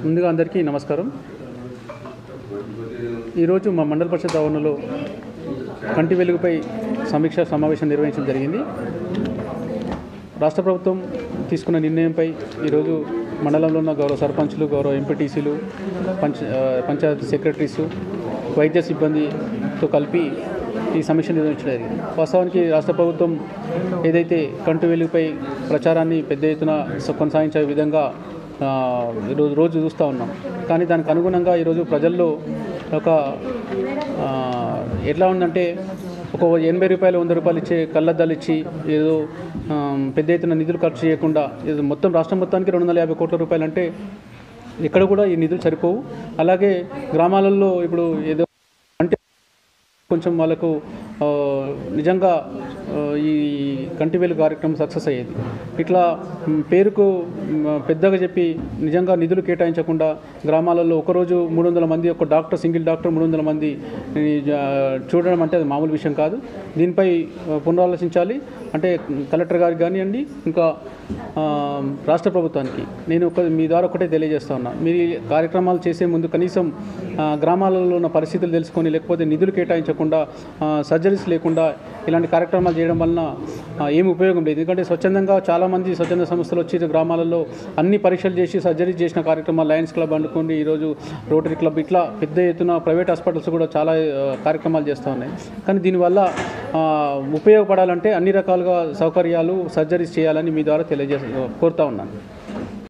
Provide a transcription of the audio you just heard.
ముందుగా అందరికీ నమస్కారం ఈరోజు మా మండల పరిషత్ ఆవరణలో కంటి వెలుగుపై సమీక్ష సమావేశం నిర్వహించడం జరిగింది రాష్ట్ర ప్రభుత్వం తీసుకున్న నిర్ణయంపై ఈరోజు మండలంలో ఉన్న గౌరవ సర్పంచ్లు గౌరవ ఎంపీటీసీలు పంచ ఆ, పంచాయతీ సెక్రటరీసు వైద్య సిబ్బందితో కలిపి ఈ సమీక్ష నిర్వహించడం జరిగింది వాస్తవానికి రాష్ట్ర ప్రభుత్వం ఏదైతే కంటి వెలుగుపై ప్రచారాన్ని పెద్ద ఎత్తున స- కొనసాగించే విధంగా ఆ, ఈరోజు రోజు చూస్తూ ఉన్నాం కానీ దానికి అనుగుణంగా ఈరోజు ప్రజల్లో ఒక ఆ, ఎట్లా ఉందంటే ఒక ఎనభై రూపాయలు వంద రూపాయలు ఇచ్చే కళ్ళద్దాలు ఇచ్చి ఏదో ఆ, పెద్ద ఎత్తున నిధులు ఖర్చు చేయకుండా ఏదో మొత్తం రాష్ట్రం మొత్తానికి రెండు వందల యాభై కోట్ల రూపాయలు అంటే ఇక్కడ కూడా ఈ నిధులు సరిపోవు అలాగే గ్రామాలలో ఇప్పుడు ఏదో అంటే కొంచెం వాళ్ళకు ఆ, నిజంగా ఆ, ఈ కంటి వెలుగు కార్యక్రమం సక్సెస్ అయ్యేది ఇట్లా మ్, పేరుకు మ్, పెద్దగా చెప్పి నిజంగా నిధులు కేటాయించకుండా గ్రామాలలో ఒకరోజు మూడు వందల మంది ఒక డాక్టర్ సింగిల్ డాక్టర్ మూడు వందల మంది ఈ, జా- చూడడం అంటే అది మామూలు విషయం కాదు దీనిపై ఆ, పునరాలోచించాలి అంటే కలెక్టర్ గారికి కానివ్వండి ఇంకా ఆ, రాష్ట్ర ప్రభుత్వానికి నేను ఒక మీ ద్వారా ఒకటే తెలియజేస్తా ఉన్నా మీరు ఈ కార్యక్రమాలు చేసే ముందు కనీసం ఆ, గ్రామాలలో ఉన్న పరిస్థితులు తెలుసుకొని లేకపోతే నిధులు కేటాయించకుండా ఆ, సర్జరీస్ లేకుండా ఇలాంటి కార్యక్రమాలు చేయడం వలన ఆ, ఏం ఉపయోగం లేదు ఎందుకంటే స్వచ్ఛందంగా చాలామంది స్వచ్ఛంద సంస్థలు వచ్చి గ్రామాలలో అన్ని పరీక్షలు చేసి సర్జరీ చేసిన కార్యక్రమాలు లయన్స్ క్లబ్ అనుకోండి ఈరోజు రోటరీ క్లబ్ ఇట్లా పెద్ద ఎత్తున ప్రైవేట్ హాస్పిటల్స్ కూడా చాలా ఆ, కార్యక్రమాలు చేస్తూ ఉన్నాయి కానీ దీనివల్ల ఆ, ఉపయోగపడాలంటే అన్ని రకాలుగా సౌకర్యాలు సర్జరీస్ చేయాలని మీ ద్వారా తెలియజే కోరుతా ఉన్నాను